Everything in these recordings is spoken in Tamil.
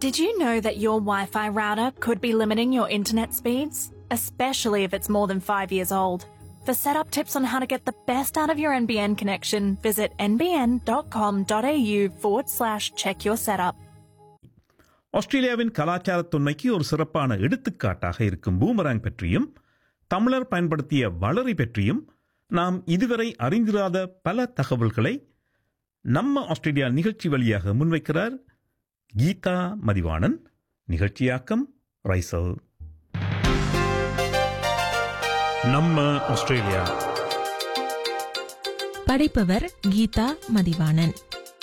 Did you know that your Wi Fi router could be limiting your internet speeds? Especially if it's more than five years old. For setup tips on how to get the best out of your NBN connection, visit nbn.com.au forward slash check your setup. ஆஸ்திரேலியாவின் கலாச்சார தொன்மைக்கு ஒரு சிறப்பான எடுத்துக்காட்டாக இருக்கும் பூமராங் பற்றியும் தமிழர் பயன்படுத்திய வளரி பற்றியும் நாம் இதுவரை அறிந்திராத பல தகவல்களை நம்ம ஆஸ்திரேலியா நிகழ்ச்சி வழியாக முன்வைக்கிறார் கீதா மதிவாணன் நிகழ்ச்சியாக்கம் ரைசல் நம்ம ஆஸ்திரேலியா படைப்பவர் கீதா மதிவாணன்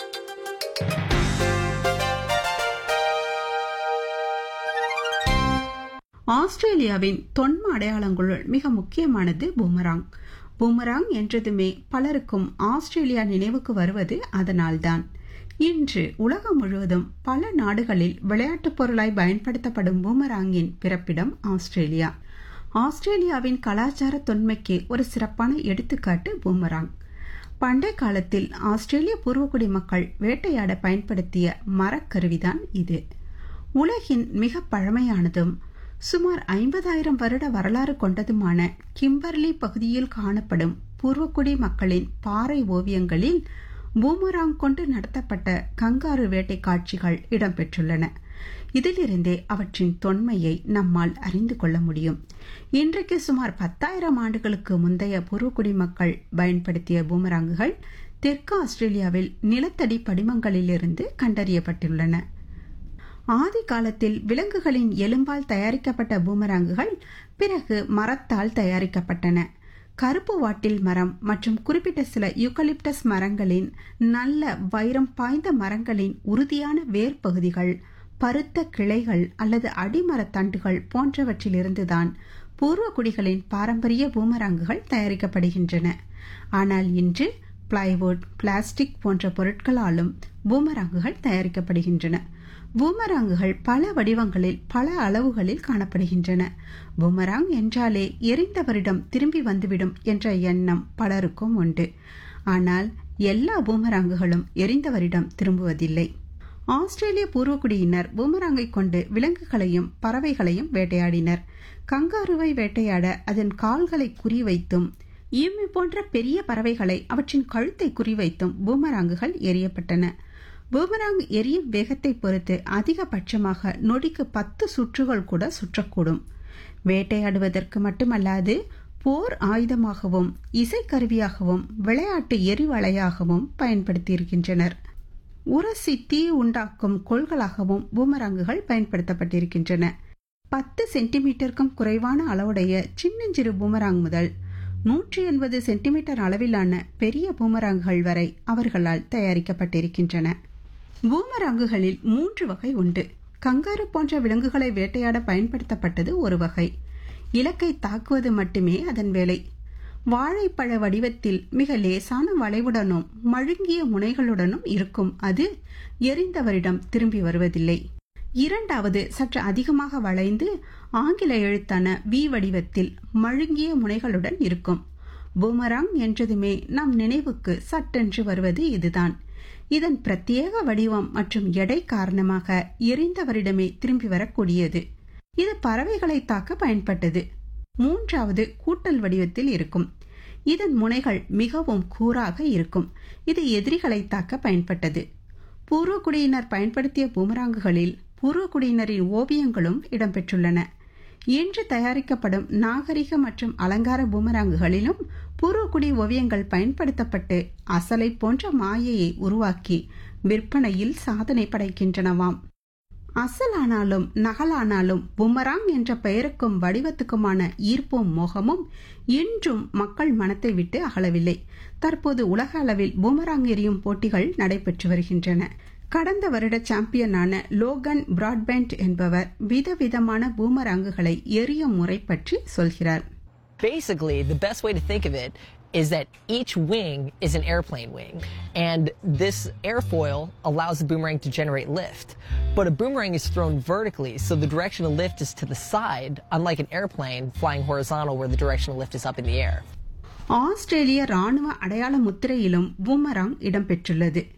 ஆஸ்திரேலியாவின் தொன்ம அடையாளங்களுள் மிக முக்கியமானது பூமராங் பூமராங் என்றதுமே பலருக்கும் ஆஸ்திரேலியா நினைவுக்கு வருவது அதனால்தான் இன்று உலகம் முழுவதும் பல நாடுகளில் விளையாட்டுப் பொருளாய் பயன்படுத்தப்படும் பூமராங்கின் பிறப்பிடம் ஆஸ்திரேலியா ஆஸ்திரேலியாவின் கலாச்சார தொன்மைக்கு ஒரு சிறப்பான எடுத்துக்காட்டு பூமராங் பண்டை காலத்தில் ஆஸ்திரேலிய பூர்வகுடி மக்கள் வேட்டையாட பயன்படுத்திய மரக்கருவிதான் இது உலகின் மிக பழமையானதும் சுமார் ஐம்பதாயிரம் வருட வரலாறு கொண்டதுமான கிம்பர்லி பகுதியில் காணப்படும் பூர்வக்குடி மக்களின் பாறை ஓவியங்களில் பூமராங் கொண்டு நடத்தப்பட்ட கங்காரு வேட்டை காட்சிகள் இடம்பெற்றுள்ளன இதிலிருந்தே அவற்றின் தொன்மையை நம்மால் அறிந்து கொள்ள முடியும் இன்றைக்கு சுமார் பத்தாயிரம் ஆண்டுகளுக்கு முந்தைய பூர்வக்குடி மக்கள் பயன்படுத்திய பூமராங்குகள் தெற்கு ஆஸ்திரேலியாவில் நிலத்தடி படிமங்களிலிருந்து கண்டறியப்பட்டுள்ளன ஆதி காலத்தில் விலங்குகளின் எலும்பால் தயாரிக்கப்பட்ட பூமராங்குகள் பிறகு மரத்தால் தயாரிக்கப்பட்டன கருப்பு வாட்டில் மரம் மற்றும் குறிப்பிட்ட சில யூக்கலிப்டஸ் மரங்களின் நல்ல வைரம் பாய்ந்த மரங்களின் உறுதியான வேர் பகுதிகள் பருத்த கிளைகள் அல்லது அடிமரத்தண்டுகள் போன்றவற்றிலிருந்துதான் பூர்வகுடிகளின் பாரம்பரிய பூமராங்குகள் தயாரிக்கப்படுகின்றன ஆனால் இன்று பிளைவுட் பிளாஸ்டிக் போன்ற பொருட்களாலும் பூமராங்குகள் தயாரிக்கப்படுகின்றன பூமராங்குகள் பல வடிவங்களில் பல அளவுகளில் காணப்படுகின்றன பூமராங் என்றாலே எரிந்தவரிடம் திரும்பி வந்துவிடும் என்ற எண்ணம் பலருக்கும் உண்டு ஆனால் எல்லா பூமராங்குகளும் எரிந்தவரிடம் திரும்புவதில்லை ஆஸ்திரேலிய பூர்வகுடியினர் பூமராங்கை கொண்டு விலங்குகளையும் பறவைகளையும் வேட்டையாடினர் கங்காருவை வேட்டையாட அதன் கால்களை குறிவைத்தும் ஈமி போன்ற பெரிய பறவைகளை அவற்றின் கழுத்தை குறிவைத்தும் பூமராங்குகள் எரியப்பட்டன பூமராங் எரியும் வேகத்தை பொறுத்து அதிகபட்சமாக நொடிக்கு பத்து சுற்றுகள் கூட சுற்றக்கூடும் வேட்டையாடுவதற்கு மட்டுமல்லாது போர் ஆயுதமாகவும் இசைக்கருவியாகவும் விளையாட்டு எரிவலையாகவும் பயன்படுத்தியிருக்கின்றனர் உரசி தீ உண்டாக்கும் கொள்களாகவும் பூமராங்குகள் பயன்படுத்தப்பட்டிருக்கின்றன பத்து சென்டிமீட்டருக்கும் குறைவான அளவுடைய சின்னஞ்சிறு பூமராங் முதல் நூற்றி எண்பது சென்டிமீட்டர் அளவிலான பெரிய பூமராங்குகள் வரை அவர்களால் தயாரிக்கப்பட்டிருக்கின்றன பூமராங்குகளில் மூன்று வகை உண்டு கங்காரு போன்ற விலங்குகளை வேட்டையாட பயன்படுத்தப்பட்டது ஒரு வகை இலக்கை தாக்குவது மட்டுமே அதன் வேலை வாழைப்பழ வடிவத்தில் மிக லேசான வளைவுடனும் மழுங்கிய முனைகளுடனும் இருக்கும் அது எரிந்தவரிடம் திரும்பி வருவதில்லை இரண்டாவது சற்று அதிகமாக வளைந்து ஆங்கில எழுத்தான வி வடிவத்தில் மழுங்கிய முனைகளுடன் இருக்கும் பூமராங் என்றதுமே நம் நினைவுக்கு சட்டென்று வருவது இதுதான் இதன் பிரத்யேக வடிவம் மற்றும் எடை காரணமாக எரிந்தவரிடமே திரும்பி வரக்கூடியது இது பறவைகளை தாக்க பயன்பட்டது மூன்றாவது கூட்டல் வடிவத்தில் இருக்கும் இதன் முனைகள் மிகவும் கூராக இருக்கும் இது எதிரிகளை தாக்க பயன்பட்டது பூர்வக்குடியினர் பயன்படுத்திய பூமராங்குகளில் பூர்வக்குடியினரின் ஓவியங்களும் இடம்பெற்றுள்ளன இன்று தயாரிக்கப்படும் நாகரிக மற்றும் அலங்கார பூமராங்குகளிலும் பூர்வக்குடி ஓவியங்கள் பயன்படுத்தப்பட்டு அசலை போன்ற மாயையை உருவாக்கி விற்பனையில் சாதனை படைக்கின்றனவாம் அசலானாலும் நகலானாலும் புமராங் என்ற பெயருக்கும் வடிவத்துக்குமான ஈர்ப்பும் மோகமும் இன்றும் மக்கள் மனத்தை விட்டு அகலவில்லை தற்போது உலக அளவில் பூமராங் எறியும் போட்டிகள் நடைபெற்று வருகின்றன கடந்த வருட சாம்பியனான லோகன் பிராட்பேண்ட் என்பவர் விதவிதமான பூமராங்குகளை எரியும் முறை பற்றி சொல்கிறார் Basically, the best way to think of it is that each wing is an airplane wing, and this airfoil allows the boomerang to generate lift. But a boomerang is thrown vertically, so the direction of lift is to the side, unlike an airplane flying horizontal where the direction of lift is up in the air. ஆஸ்திரேலிய ராணுவ அடையாள முத்திரையிலும் பூமராங் இடம்பெற்றுள்ளது